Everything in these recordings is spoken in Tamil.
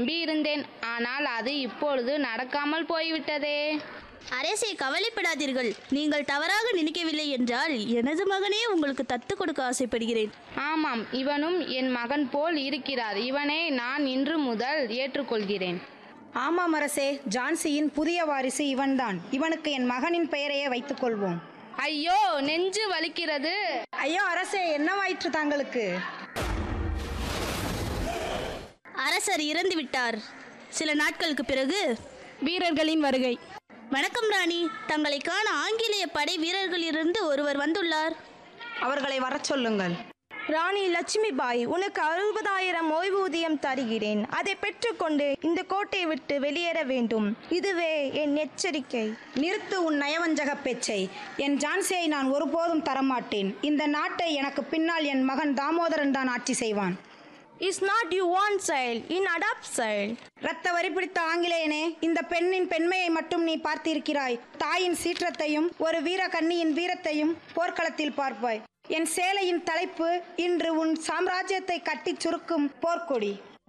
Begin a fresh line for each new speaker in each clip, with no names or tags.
நம்பியிருந்தேன் ஆனால் அது இப்பொழுது நடக்காமல் போய்விட்டதே
அரசே கவலைப்படாதீர்கள் நீங்கள் தவறாக நினைக்கவில்லை என்றால் எனது மகனே உங்களுக்கு தத்து கொடுக்க ஆசைப்படுகிறேன்
ஆமாம் இவனும் என் மகன் போல் இருக்கிறார் இவனை நான் இன்று முதல் ஏற்றுக்கொள்கிறேன்
ஆமாம் அரசே ஜான்சியின் புதிய வாரிசு இவன்தான் இவனுக்கு என் மகனின் பெயரையே வைத்துக் கொள்வோம்
ஐயோ நெஞ்சு வலிக்கிறது
ஐயோ அரசே என்னவாயிற்று தாங்களுக்கு
அரசர் இறந்து விட்டார் சில நாட்களுக்கு பிறகு
வீரர்களின் வருகை
வணக்கம் ராணி தங்களை காண ஆங்கிலேய படை வீரர்களிலிருந்து ஒருவர் வந்துள்ளார்
அவர்களை வரச் சொல்லுங்கள்
ராணி லட்சுமி பாய் உனக்கு அறுபதாயிரம் ஓய்வூதியம் தருகிறேன் அதை பெற்றுக்கொண்டு இந்த கோட்டையை விட்டு வெளியேற வேண்டும் இதுவே என் எச்சரிக்கை
நிறுத்து உன் நயவஞ்சக பேச்சை என் ஜான்சியை நான் ஒருபோதும் தரமாட்டேன் இந்த நாட்டை எனக்கு பின்னால் என் மகன் தாமோதரன் தான் ஆட்சி செய்வான்
is not you want child in adopt child
இரத்த வரி பிடித்த ஆங்கிலேயனே இந்த பெண்ணின் பெண்மையை மட்டும் நீ பார்த்திருக்கிறாய் தாயின் சீற்றத்தையும் ஒரு வீர கன்னியின் வீரத்தையும் போர்க்களத்தில் பார்ப்பாய் என் சேலையின் தலைப்பு இன்று உன் சாம்ராஜ்யத்தை கட்டிச் சுருக்கும் போர்க்கொடி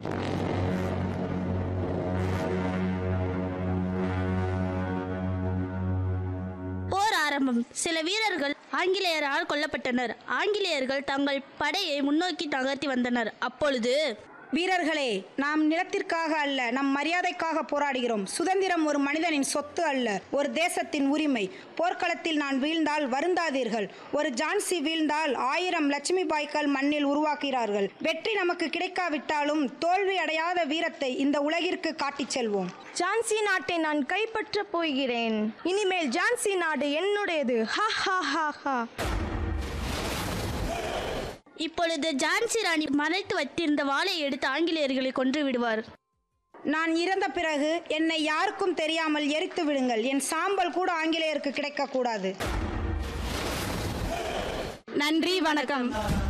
போர் ஆரம்பம் சில வீரர்கள் ஆங்கிலேயரால் கொல்லப்பட்டனர் ஆங்கிலேயர்கள் தங்கள் படையை முன்னோக்கி நகர்த்தி வந்தனர் அப்பொழுது
வீரர்களே நாம் நிலத்திற்காக அல்ல நம் மரியாதைக்காக போராடுகிறோம் சுதந்திரம் ஒரு மனிதனின் சொத்து அல்ல ஒரு தேசத்தின் உரிமை போர்க்களத்தில் நான் வீழ்ந்தால் வருந்தாதீர்கள் ஒரு ஜான்சி வீழ்ந்தால் ஆயிரம் லட்சுமி பாய்கள் மண்ணில் உருவாக்குகிறார்கள் வெற்றி நமக்கு கிடைக்காவிட்டாலும் தோல்வி அடையாத வீரத்தை இந்த உலகிற்கு காட்டிச் செல்வோம்
ஜான்சி நாட்டை நான் கைப்பற்றப் போகிறேன் இனிமேல் ஜான்சி நாடு என்னுடையது ஹா ஹா ஹா ஹா
இப்பொழுது ஜான்சி ராணி மறைத்து வைத்திருந்த வாளை எடுத்து ஆங்கிலேயர்களை கொன்று விடுவார்
நான் இறந்த பிறகு என்னை யாருக்கும் தெரியாமல் எரித்து விடுங்கள் என் சாம்பல் கூட ஆங்கிலேயருக்கு கிடைக்கக்கூடாது
நன்றி வணக்கம்